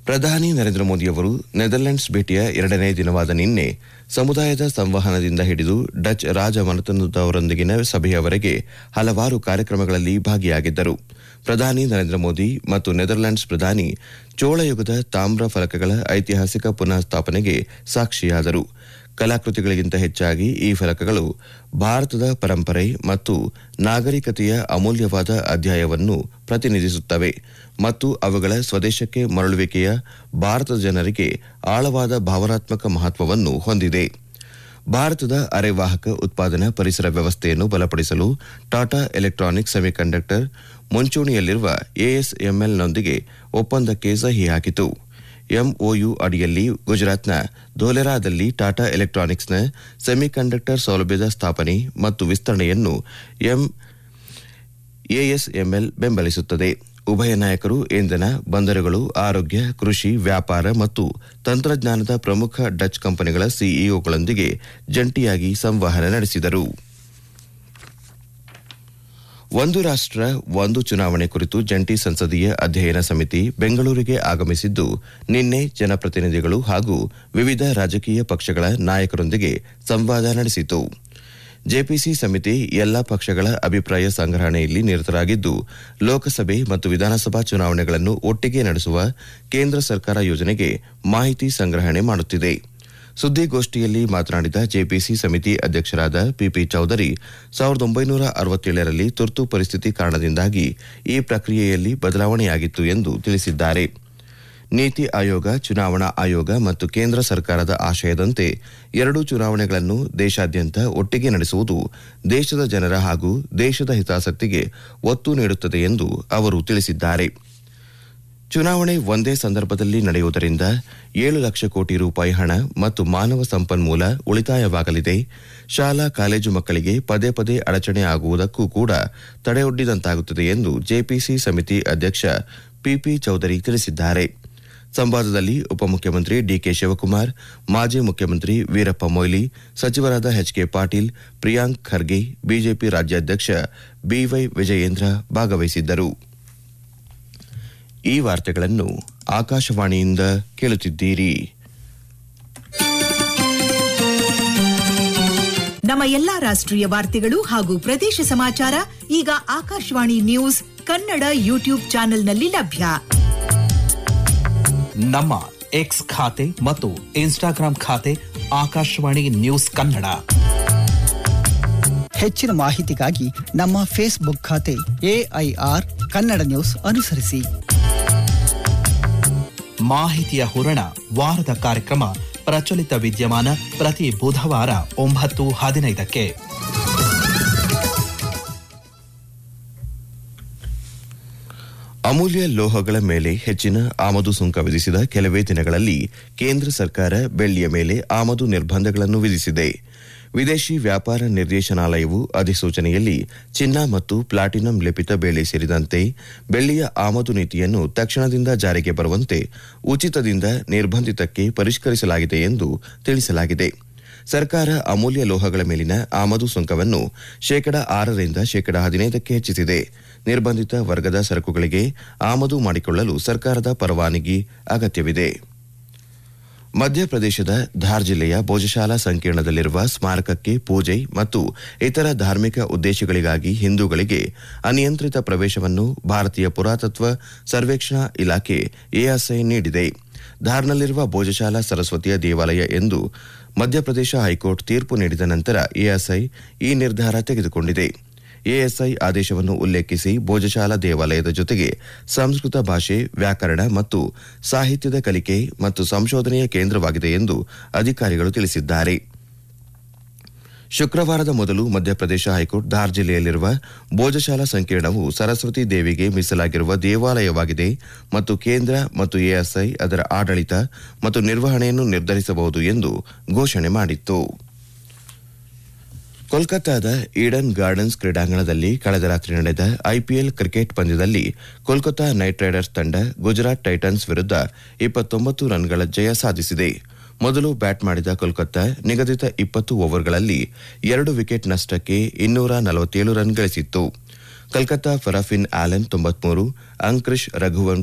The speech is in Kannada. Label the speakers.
Speaker 1: ಪ್ರಧಾನಿ ನರೇಂದ್ರ ಮೋದಿಯವರು ನೆದರ್ಲೆಂಡ್ಸ್ ಭೇಟಿಯ ಎರಡನೇ ದಿನವಾದ ನಿನ್ನೆ ಸಮುದಾಯದ ಸಂವಹನದಿಂದ ಹಿಡಿದು ಡಚ್ ರಾಜಮನೆತನದವರೊಂದಿಗಿನ ಸಭೆಯವರೆಗೆ ಹಲವಾರು ಕಾರ್ಯಕ್ರಮಗಳಲ್ಲಿ ಭಾಗಿಯಾಗಿದ್ದರು ಪ್ರಧಾನಿ ನರೇಂದ್ರ ಮೋದಿ ಮತ್ತು ನೆದರ್ಲೆಂಡ್ಸ್ ಪ್ರಧಾನಿ ಚೋಳಯುಗದ ತಾಮ್ರ ಫಲಕಗಳ ಐತಿಹಾಸಿಕ ಪುನಃಸ್ಥಾಪನೆಗೆ ಸಾಕ್ಷಿಯಾದರು ಕಲಾಕೃತಿಗಳಿಗಿಂತ ಹೆಚ್ಚಾಗಿ ಈ ಫಲಕಗಳು ಭಾರತದ ಪರಂಪರೆ ಮತ್ತು ನಾಗರಿಕತೆಯ ಅಮೂಲ್ಯವಾದ ಅಧ್ಯಾಯವನ್ನು ಪ್ರತಿನಿಧಿಸುತ್ತವೆ ಮತ್ತು ಅವುಗಳ ಸ್ವದೇಶಕ್ಕೆ ಮರಳುವಿಕೆಯ ಭಾರತದ ಜನರಿಗೆ ಆಳವಾದ ಭಾವನಾತ್ಮಕ ಮಹತ್ವವನ್ನು ಹೊಂದಿದೆ ಭಾರತದ ಅರೆವಾಹಕ ಉತ್ಪಾದನಾ ಪರಿಸರ ವ್ಯವಸ್ಥೆಯನ್ನು ಬಲಪಡಿಸಲು ಟಾಟಾ ಎಲೆಕ್ಟ್ರಾನಿಕ್ಸ್ ಸೆಮಿಕಂಡಕ್ಟರ್ ಮುಂಚೂಣಿಯಲ್ಲಿರುವ ಎಎಸ್ಎಂಎಲ್ನೊಂದಿಗೆ ಒಪ್ಪಂದಕ್ಕೆ ಸಹಿ ಹಾಕಿತು ಎಂಒಯು ಅಡಿಯಲ್ಲಿ ಗುಜರಾತ್ನ ಧೋಲೆರಾದಲ್ಲಿ ಟಾಟಾ ಎಲೆಕ್ಟ್ರಾನಿಕ್ಸ್ನ ಸೆಮಿಕಂಡಕ್ಟರ್ ಸೌಲಭ್ಯದ ಸ್ಥಾಪನೆ ಮತ್ತು ವಿಸ್ತರಣೆಯನ್ನು ಎಂ ಎಎಸ್ಎಂಎಲ್ ಬೆಂಬಲಿಸುತ್ತದೆ ಉಭಯ ನಾಯಕರು ಇಂಧನ ಬಂದರುಗಳು ಆರೋಗ್ಯ ಕೃಷಿ ವ್ಯಾಪಾರ ಮತ್ತು ತಂತ್ರಜ್ಞಾನದ ಪ್ರಮುಖ ಡಚ್ ಕಂಪನಿಗಳ ಸಿಇಒಗಳೊಂದಿಗೆ ಜಂಟಿಯಾಗಿ ಸಂವಹನ ನಡೆಸಿದರು ಒಂದು ರಾಷ್ಟ್ರ ಒಂದು ಚುನಾವಣೆ ಕುರಿತು ಜಂಟಿ ಸಂಸದೀಯ ಅಧ್ಯಯನ ಸಮಿತಿ ಬೆಂಗಳೂರಿಗೆ ಆಗಮಿಸಿದ್ದು ನಿನ್ನೆ ಜನಪ್ರತಿನಿಧಿಗಳು ಹಾಗೂ ವಿವಿಧ ರಾಜಕೀಯ ಪಕ್ಷಗಳ ನಾಯಕರೊಂದಿಗೆ ಸಂವಾದ ನಡೆಸಿತು ಜೆಪಿಸಿ ಸಮಿತಿ ಎಲ್ಲಾ ಪಕ್ಷಗಳ ಅಭಿಪ್ರಾಯ ಸಂಗ್ರಹಣೆಯಲ್ಲಿ ನಿರತರಾಗಿದ್ದು ಲೋಕಸಭೆ ಮತ್ತು ವಿಧಾನಸಭಾ ಚುನಾವಣೆಗಳನ್ನು ಒಟ್ಟಿಗೆ ನಡೆಸುವ ಕೇಂದ್ರ ಸರ್ಕಾರ ಯೋಜನೆಗೆ ಮಾಹಿತಿ ಸಂಗ್ರಹಣೆ ಮಾಡುತ್ತಿದೆ ಸುದ್ದಿಗೋಷ್ಠಿಯಲ್ಲಿ ಮಾತನಾಡಿದ ಜೆಪಿಸಿ ಸಮಿತಿ ಅಧ್ಯಕ್ಷರಾದ ಪಿಪಿ ಚೌಧರಿ ಸಾವಿರದ ಒಂಬೈನೂರ ಅರವತ್ತೇಳರಲ್ಲಿ ತುರ್ತು ಪರಿಸ್ಥಿತಿ ಕಾರಣದಿಂದಾಗಿ ಈ ಪ್ರಕ್ರಿಯೆಯಲ್ಲಿ ಬದಲಾವಣೆಯಾಗಿತ್ತು ಎಂದು ತಿಳಿಸಿದ್ದಾರೆ ನೀತಿ ಆಯೋಗ ಚುನಾವಣಾ ಆಯೋಗ ಮತ್ತು ಕೇಂದ್ರ ಸರ್ಕಾರದ ಆಶಯದಂತೆ ಎರಡೂ ಚುನಾವಣೆಗಳನ್ನು ದೇಶಾದ್ಯಂತ ಒಟ್ಟಿಗೆ ನಡೆಸುವುದು ದೇಶದ ಜನರ ಹಾಗೂ ದೇಶದ ಹಿತಾಸಕ್ತಿಗೆ ಒತ್ತು ನೀಡುತ್ತದೆ ಎಂದು ಅವರು ತಿಳಿಸಿದ್ದಾರೆ ಚುನಾವಣೆ ಒಂದೇ ಸಂದರ್ಭದಲ್ಲಿ ನಡೆಯುವುದರಿಂದ ಏಳು ಲಕ್ಷ ಕೋಟಿ ರೂಪಾಯಿ ಹಣ ಮತ್ತು ಮಾನವ ಸಂಪನ್ಮೂಲ ಉಳಿತಾಯವಾಗಲಿದೆ ಶಾಲಾ ಕಾಲೇಜು ಮಕ್ಕಳಿಗೆ ಪದೇ ಪದೇ ಅಡಚಣೆ ಆಗುವುದಕ್ಕೂ ಕೂಡ ತಡೆಯೊಡ್ಡಿದಂತಾಗುತ್ತದೆ ಎಂದು ಜೆಪಿಸಿ ಸಮಿತಿ ಅಧ್ಯಕ್ಷ ಪಿಪಿ ಚೌಧರಿ ತಿಳಿಸಿದ್ದಾರೆ ಸಂವಾದದಲ್ಲಿ ಉಪಮುಖ್ಯಮಂತ್ರಿ ಡಿಕೆ ಶಿವಕುಮಾರ್ ಮಾಜಿ ಮುಖ್ಯಮಂತ್ರಿ ವೀರಪ್ಪ ಮೊಯ್ಲಿ ಸಚಿವರಾದ ಎಚ್ಕೆ ಪಾಟೀಲ್ ಪ್ರಿಯಾಂಕ್ ಖರ್ಗೆ ಬಿಜೆಪಿ ರಾಜ್ಯಾಧ್ಯಕ್ಷ ಬಿವೈ ವಿಜಯೇಂದ್ರ ಭಾಗವಹಿಸಿದ್ದರು ಈ ವಾರ್ತೆಗಳನ್ನು ಆಕಾಶವಾಣಿಯಿಂದ ಕೇಳುತ್ತಿದ್ದೀರಿ
Speaker 2: ನಮ್ಮ ಎಲ್ಲಾ ರಾಷ್ಟ್ರೀಯ ವಾರ್ತೆಗಳು ಹಾಗೂ ಪ್ರದೇಶ ಸಮಾಚಾರ ಈಗ ಆಕಾಶವಾಣಿ ನ್ಯೂಸ್ ಕನ್ನಡ ಯೂಟ್ಯೂಬ್ ಚಾನೆಲ್ನಲ್ಲಿ ಲಭ್ಯ
Speaker 3: ನಮ್ಮ ಎಕ್ಸ್ ಖಾತೆ ಮತ್ತು ಇನ್ಸ್ಟಾಗ್ರಾಂ ಖಾತೆ ಆಕಾಶವಾಣಿ ನ್ಯೂಸ್ ಕನ್ನಡ
Speaker 4: ಹೆಚ್ಚಿನ ಮಾಹಿತಿಗಾಗಿ ನಮ್ಮ ಫೇಸ್ಬುಕ್ ಖಾತೆ ಎಐಆರ್ ಕನ್ನಡ ನ್ಯೂಸ್ ಅನುಸರಿಸಿ
Speaker 3: ಮಾಹಿತಿಯ ಹೂರಣ ವಾರದ ಕಾರ್ಯಕ್ರಮ ಪ್ರಚಲಿತ ವಿದ್ಯಮಾನ ಪ್ರತಿ ಬುಧವಾರ ಒಂಬತ್ತು ಹದಿನೈದಕ್ಕೆ
Speaker 1: ಅಮೂಲ್ಯ ಲೋಹಗಳ ಮೇಲೆ ಹೆಚ್ಚಿನ ಆಮದು ಸುಂಕ ವಿಧಿಸಿದ ಕೆಲವೇ ದಿನಗಳಲ್ಲಿ ಕೇಂದ್ರ ಸರ್ಕಾರ ಬೆಳ್ಳಿಯ ಮೇಲೆ ಆಮದು ನಿರ್ಬಂಧಗಳನ್ನು ವಿಧಿಸಿದೆ ವಿದೇಶಿ ವ್ಯಾಪಾರ ನಿರ್ದೇಶನಾಲಯವು ಅಧಿಸೂಚನೆಯಲ್ಲಿ ಚಿನ್ನ ಮತ್ತು ಪ್ಲಾಟಿನಂ ಲೇಪಿತ ಬೆಳ್ಳಿ ಸೇರಿದಂತೆ ಬೆಳ್ಳಿಯ ಆಮದು ನೀತಿಯನ್ನು ತಕ್ಷಣದಿಂದ ಜಾರಿಗೆ ಬರುವಂತೆ ಉಚಿತದಿಂದ ನಿರ್ಬಂಧಿತಕ್ಕೆ ಪರಿಷ್ಕರಿಸಲಾಗಿದೆ ಎಂದು ತಿಳಿಸಲಾಗಿದೆ ಸರ್ಕಾರ ಅಮೂಲ್ಯ ಲೋಹಗಳ ಮೇಲಿನ ಆಮದು ಸುಂಕವನ್ನು ಶೇಕಡ ಆರರಿಂದ ಶೇಕಡ ಹದಿನೈದಕ್ಕೆ ಹೆಚ್ಚಿಸಿದೆ ನಿರ್ಬಂಧಿತ ವರ್ಗದ ಸರಕುಗಳಿಗೆ ಆಮದು ಮಾಡಿಕೊಳ್ಳಲು ಸರ್ಕಾರದ ಪರವಾನಗಿ ಅಗತ್ಯವಿದೆ ಮಧ್ಯಪ್ರದೇಶದ ಧಾರ್ ಜಿಲ್ಲೆಯ ಭೋಜಶಾಲಾ ಸಂಕೀರ್ಣದಲ್ಲಿರುವ ಸ್ಮಾರಕಕ್ಕೆ ಪೂಜೆ ಮತ್ತು ಇತರ ಧಾರ್ಮಿಕ ಉದ್ದೇಶಗಳಿಗಾಗಿ ಹಿಂದೂಗಳಿಗೆ ಅನಿಯಂತ್ರಿತ ಪ್ರವೇಶವನ್ನು ಭಾರತೀಯ ಪುರಾತತ್ವ ಸರ್ವೇಕ್ಷಣಾ ಇಲಾಖೆ ಎಎಸ್ಐ ನೀಡಿದೆ ಧಾರ್ನಲ್ಲಿರುವ ಭೋಜಶಾಲಾ ಸರಸ್ವತಿಯ ದೇವಾಲಯ ಎಂದು ಮಧ್ಯಪ್ರದೇಶ ಹೈಕೋರ್ಟ್ ತೀರ್ಪು ನೀಡಿದ ನಂತರ ಎಎಸ್ಐ ಈ ನಿರ್ಧಾರ ತೆಗೆದುಕೊಂಡಿದೆ ಎಎಸ್ಐ ಆದೇಶವನ್ನು ಉಲ್ಲೇಖಿಸಿ ಭೋಜಶಾಲಾ ದೇವಾಲಯದ ಜೊತೆಗೆ ಸಂಸ್ಕೃತ ಭಾಷೆ ವ್ಯಾಕರಣ ಮತ್ತು ಸಾಹಿತ್ಯದ ಕಲಿಕೆ ಮತ್ತು ಸಂಶೋಧನೆಯ ಕೇಂದ್ರವಾಗಿದೆ ಎಂದು ಅಧಿಕಾರಿಗಳು ತಿಳಿಸಿದ್ದಾರೆ ಶುಕ್ರವಾರದ ಮೊದಲು ಮಧ್ಯಪ್ರದೇಶ ಹೈಕೋರ್ಟ್ ಧಾರ್ ಜಿಲ್ಲೆಯಲ್ಲಿರುವ ಭೋಜಶಾಲಾ ಸಂಕೀರ್ಣವು ಸರಸ್ವತಿ ದೇವಿಗೆ ಮೀಸಲಾಗಿರುವ ದೇವಾಲಯವಾಗಿದೆ ಮತ್ತು ಕೇಂದ್ರ ಮತ್ತು ಎಎಸ್ಐ ಅದರ ಆಡಳಿತ ಮತ್ತು ನಿರ್ವಹಣೆಯನ್ನು ನಿರ್ಧರಿಸಬಹುದು ಎಂದು ಘೋಷಣೆ ಮಾಡಿತ್ತು ಕೋಲ್ಕತ್ತಾದ ಈಡನ್ ಗಾರ್ಡನ್ಸ್ ಕ್ರೀಡಾಂಗಣದಲ್ಲಿ ಕಳೆದ ರಾತ್ರಿ ನಡೆದ ಐಪಿಎಲ್ ಕ್ರಿಕೆಟ್ ಪಂದ್ಯದಲ್ಲಿ ಕೋಲ್ಕತಾ ನೈಟ್ ರೈಡರ್ಸ್ ತಂಡ ಗುಜರಾತ್ ಟೈಟನ್ಸ್ ವಿರುದ್ಧ ಇಪ್ಪತ್ತೊಂಬತ್ತು ರನ್ಗಳ ಜಯ ಸಾಧಿಸಿದೆ ಮೊದಲು ಬ್ಯಾಟ್ ಮಾಡಿದ ಕೋಲ್ಕತ್ತಾ ನಿಗದಿತ ಇಪ್ಪತ್ತು ಓವರ್ಗಳಲ್ಲಿ ಎರಡು ವಿಕೆಟ್ ನಷ್ಟಕ್ಕೆ ಇನ್ನೂರ ನಲವತ್ತೇಳು ರನ್ ಗಳಿಸಿತ್ತು ಕಲ್ಕತ್ತಾ ಫರಾಫಿನ್ ಆಲನ್ ತೊಂಬತ್ಮೂರು ಅಂಕ್ರಿಶ್ ರಘುವನ್